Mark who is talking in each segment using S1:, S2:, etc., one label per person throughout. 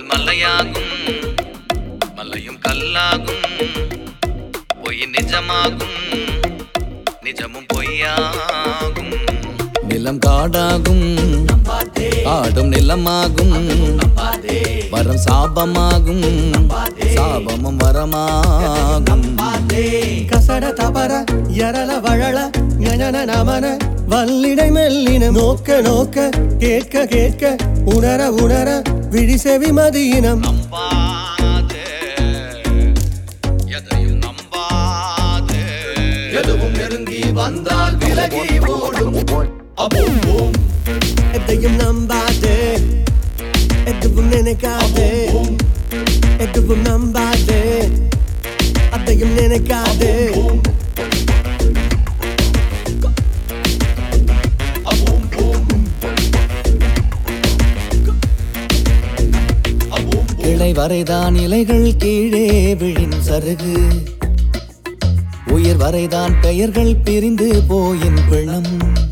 S1: மலையாகும் மலையும் கல்லாகும் பொய் நிஜமாகும் நிஜமும் பொய்யாகும் நிலம் காடாகும் காடும் நிலமாகும் வரம் சாபமாகும் சாபமும் வரமாகும்
S2: கசட தபர எரள வழல ஞன நமன வல்லிடை மெல்லின நோக்க நோக்க கேட்க கேட்க உணர உணர விழிசெவி மதியினம்
S1: நம்பாதே எதையும் நம்பாதே
S3: எதுவும் நெருங்கி வந்தால் விலகி ஓடும் அபூம் பூம்
S2: எதையும் நம்பாதே எதுவும் நினைக்காதே எதுவும் நம்பாதே அதையும் நினைக்காதே
S3: அபூம் பூம் அபூம்
S1: கிளை வரைதான் இலைகள் கீழே விழின் சருகு உயிர் வரைதான் பெயர்கள் பிரிந்து போயின் பிணம்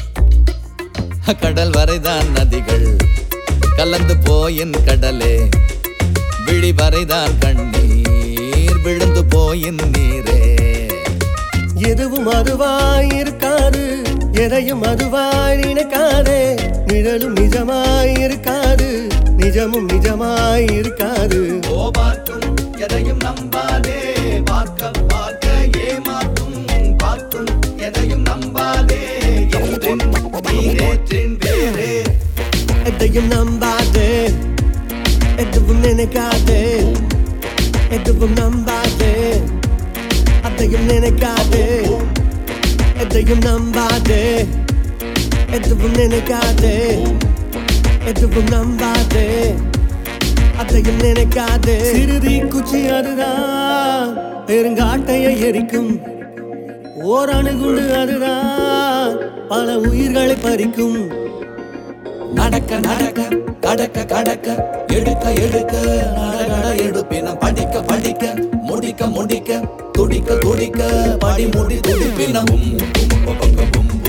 S1: கடல் வரைதான் நதிகள் கலந்து போயின் கடலே விழி வரைதான் கண்ணீர் விழுந்து போயின் நீரே
S2: எதுவும் அதுவாய் இருக்காது எதையும் அதுவாய் நினைக்காதே நிழலும் நிஜமாய் இருக்காது நிஜமும் நிஜமாய் இருக்காது
S3: ஓ பார்க்கும் எதையும் நம்பாதே பார்க்க பார்க்க ஏமாற்றும் பார்க்கும் எதையும் நம்பாதே என்றின் நீரேற்றின் வேறே
S2: எதையும் நம்பாதே எதுவும் நினைக்காதே எதுவும் நம்பாதே அதையும் நினைக்காதே எதையும் நம்பாதே எதுவும் நினைக்காதே எதுவும் நம்பாதே அதையும் நினைக்காதே சிறுதி குச்சி அதுதான் பெருங்காட்டையை எரிக்கும் ஓரணுகுண்டு அதுதான் பல உயிர்களை பறிக்கும்
S3: நடக்க நடக்க கடக்க கடக்க எடுக்க எடுக்க நடகட எடுப்பினம் படிக்க படிக்க முடிக்க முடிக்க துடிக்க துடிக்க படி முடி துடிப்பினம்